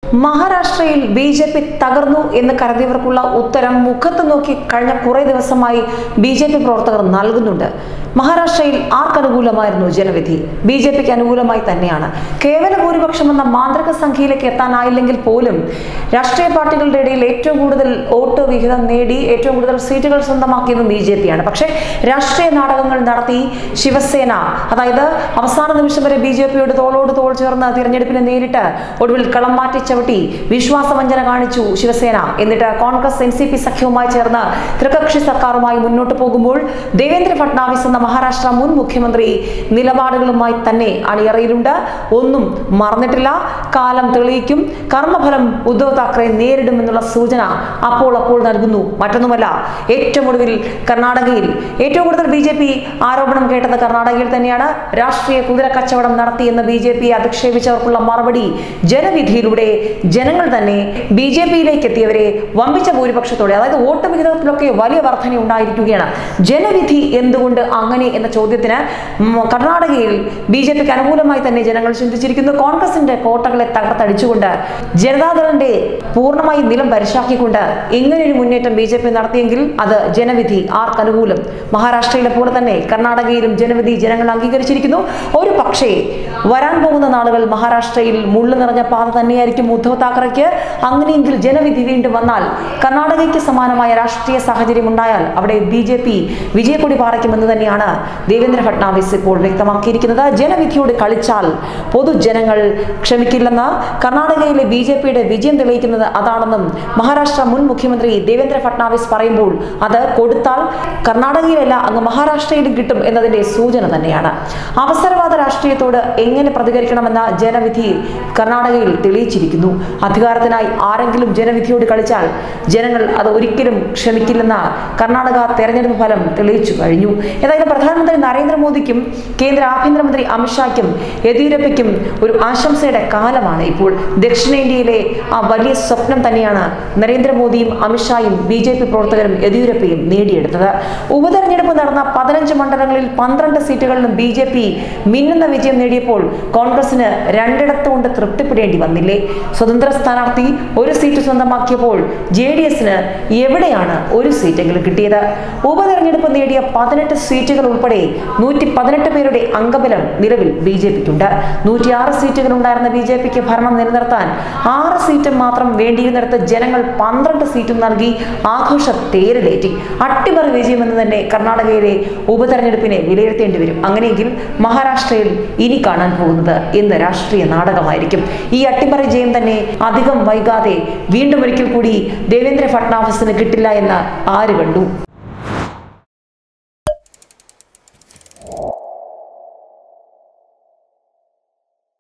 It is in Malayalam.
മഹാരാഷ്ട്രയിൽ ബി ജെ പി തകർന്നു എന്ന് കരുതിയവർക്കുള്ള ഉത്തരം മുഖത്ത് നോക്കി കഴിഞ്ഞ കുറെ ദിവസമായി ബി ജെ പി പ്രവർത്തകർ നൽകുന്നുണ്ട് മഹാരാഷ്ട്രയിൽ ആർക്കനുകൂലമായിരുന്നു ജനവിധി ബി ജെ പിക്ക് അനുകൂലമായി തന്നെയാണ് കേവല ഭൂരിപക്ഷം എന്ന മാന്ത്രിക സംഖ്യയിലേക്ക് എത്താനായില്ലെങ്കിൽ പോലും രാഷ്ട്രീയ പാർട്ടികളുടെ ഇടയിൽ ഏറ്റവും കൂടുതൽ വോട്ട് വിഹിതം നേടി ഏറ്റവും കൂടുതൽ സീറ്റുകൾ സ്വന്തമാക്കിയതും ബി ജെ പിയാണ് പക്ഷേ രാഷ്ട്രീയ നാടകങ്ങൾ നടത്തി ശിവസേന അതായത് അവസാന നിമിഷം വരെ ബി ജെ പിയോട് തോളോട് തോൾ ചേർന്ന് തിരഞ്ഞെടുപ്പിനെ നേരിട്ട് ഒടുവിൽ കളം മാറ്റി ചവിട്ടി വിശ്വാസവഞ്ചന കാണിച്ചു ശിവസേന എന്നിട്ട് കോൺഗ്രസ് എൻ സി പി സഖ്യവുമായി ചേർന്ന് ത്രികക്ഷി സർക്കാരുമായി മുന്നോട്ട് പോകുമ്പോൾ ദേവേന്ദ്ര ഫട്നാവിസ് എന്ന മഹാരാഷ്ട്ര മുൻ മുഖ്യമന്ത്രി നിലപാടുകളുമായി തന്നെ അണിയറയിലുണ്ട് ഒന്നും മറന്നിട്ടില്ല കാലം തെളിയിക്കും കർമ്മഫലം ഉദ്ധവ് താക്കറെ നേരിടുമെന്നുള്ള സൂചന അപ്പോൾ അപ്പോൾ നൽകുന്നു മറ്റൊന്നുമല്ല ഏറ്റവും ഒടുവിൽ കർണാടകയിൽ ഏറ്റവും കൂടുതൽ ബി ജെ പി ആരോപണം കേട്ടത് കർണാടകയിൽ തന്നെയാണ് രാഷ്ട്രീയ കുതിര കച്ചവടം നടത്തിയെന്ന് ബി ജെ പി അധിക്ഷേപിച്ചവർക്കുള്ള മറുപടി ജനവിധിയിലൂടെ ജനങ്ങൾ തന്നെ ബി ജെ പിയിലേക്ക് എത്തിയവരെ വമ്പിച്ച ഭൂരിപക്ഷത്തോടെ അതായത് വോട്ട് വിഹിതത്തിലൊക്കെ വലിയ വർധന ഉണ്ടായിരിക്കുകയാണ് ജനവിധി എന്തുകൊണ്ട് അങ്ങനെ എന്ന ചോദ്യത്തിന് ഉം, കർണാടകയിൽ ബി ജെ പിക്ക് അനുകൂലമായി തന്നെ ജനങ്ങൾ ചിന്തിച്ചിരിക്കുന്നു കോൺഗ്രസിന്റെ കോട്ടകളെ തകർത്തടിച്ചുകൊണ്ട് ജനതാദളിന്റെ പൂർണ്ണമായി നിലം പരിശാക്കിക്കൊണ്ട് ഇങ്ങനെയൊരു മുന്നേറ്റം ബി ജെ പി നടത്തിയെങ്കിൽ അത് ജനവിധി ആർക്കനുകൂലം മഹാരാഷ്ട്രയിലെ പോലെ തന്നെ കർണാടകയിലും ജനവിധി ജനങ്ങൾ അംഗീകരിച്ചിരിക്കുന്നു ഒരു പക്ഷേ വരാൻ പോകുന്ന നാളുകൾ മഹാരാഷ്ട്രയിൽ മുള്ളു നിറഞ്ഞ പാത തന്നെയായിരിക്കും ഉദ്ധവ് താക്കറയ്ക്ക് അങ്ങനെയെങ്കിൽ ജനവിധി വീണ്ടും വന്നാൽ കർണാടകയ്ക്ക് സമാനമായ രാഷ്ട്രീയ സാഹചര്യം ഉണ്ടായാൽ അവിടെ ബി ജെ പി വിജയക്കൊടി പാറയ്ക്കുമെന്ന് തന്നെയാണ് ദേവേന്ദ്ര ഫട്നാവിസ് ഇപ്പോൾ വ്യക്തമാക്കിയിരിക്കുന്നത് ജനവിധിയോട് കളിച്ചാൽ പൊതുജനങ്ങൾ ക്ഷമിക്കില്ലെന്ന് കർണാടകയിലെ ബി ജെ പിയുടെ വിജയം തെളിയിക്കുന്നത് അതാണെന്നും മഹാരാഷ്ട്ര മുൻ മുഖ്യമന്ത്രി ദേവേന്ദ്ര ഫട്നാവിസ് പറയുമ്പോൾ അത് കൊടുത്താൽ കർണാടകയിലല്ല അങ്ങ് മഹാരാഷ്ട്രയിലും കിട്ടും എന്നതിന്റെ സൂചന തന്നെയാണ് അവസരവാദ രാഷ്ട്രീയത്തോട് എങ്ങനെ പ്രതികരിക്കണമെന്ന ജനവിധി കർണാടകയിൽ തെളിയിച്ചിരിക്കുന്നു അധികാരത്തിനായി ആരെങ്കിലും ജനവിധിയോട് കളിച്ചാൽ ജനങ്ങൾ അത് ഒരിക്കലും ക്ഷമിക്കില്ലെന്ന കർണാടക തെരഞ്ഞെടുപ്പ് ഫലം തെളിയിച്ചു കഴിഞ്ഞു ഏതായാലും പ്രധാനമന്ത്രി നരേന്ദ്രമോദിക്കും കേന്ദ്ര ആഭ്യന്തരമന്ത്രി അമിത്ഷായ്ക്കും യെദ്യൂരപ്പയ്ക്കും ഒരു ആശംസയുടെ കാലമാണ് ഇപ്പോൾ ദക്ഷിണേന്ത്യയിലെ ആ വലിയ സ്വപ്നം തന്നെയാണ് നരേന്ദ്രമോദിയും അമിത്ഷായും ബി ജെ പി പ്രവർത്തകരും യെദ്യൂരപ്പയും നേടിയെടുത്തത് ഉപതെരഞ്ഞെടുപ്പ് നടന്ന പതിനഞ്ച് മണ്ഡലങ്ങളിൽ പന്ത്രണ്ട് സീറ്റുകളിലും ബി ജെ പി മിന്നുന്ന വിജയം നേടിയപ്പോൾ കോൺഗ്രസിന് രണ്ടിടത്ത് കൊണ്ട് തൃപ്തിപ്പെടേണ്ടി വന്നില്ലേ സ്വതന്ത്ര സ്ഥാനാർത്ഥി ഒരു സീറ്റ് സ്വന്തമാക്കിയപ്പോൾ ജെ ഡി എസിന് എവിടെയാണ് ഒരു സീറ്റെങ്കിലും കിട്ടിയത് ഉപതെരഞ്ഞെടുപ്പ് നേടിയ പതിനെട്ട് സീറ്റുകൾ ഉൾപ്പെടെ നൂറ്റി പതിനെട്ട് പേരുടെ അംഗബലം നിലവിൽ ബി ജെ പിക്കുണ്ട് നൂറ്റിയാറ് സീറ്റുകൾ ഉണ്ടായിരുന്ന ബി ജെ പിക്ക് ഭരണം നിലനിർത്താൻ ആറ് സീറ്റ് മാത്രം വേണ്ടിയിരുന്നിടത്ത് ജനങ്ങൾ പന്ത്രണ്ട് സീറ്റും നൽകി ആഘോഷ തേരിലേറ്റി അട്ടിമറി വിജയമെന്ന് തന്നെ കർണാടകയിലെ ഉപതെരഞ്ഞെടുപ്പിനെ വിലയിരുത്തേണ്ടി വരും അങ്ങനെയെങ്കിൽ മഹാരാഷ്ട്രയിൽ ഇനി കാണാൻ പോകുന്നത് ഇന്ന് രാഷ്ട്രീയ നാടകമായിരിക്കും ഈ അട്ടിമറി ജയം തന്നെ അധികം വൈകാതെ വീണ്ടും ഒരിക്കൽ കൂടി ദേവേന്ദ്ര ഫട്നാവിസിന് കിട്ടില്ല എന്ന് ആര് കണ്ടു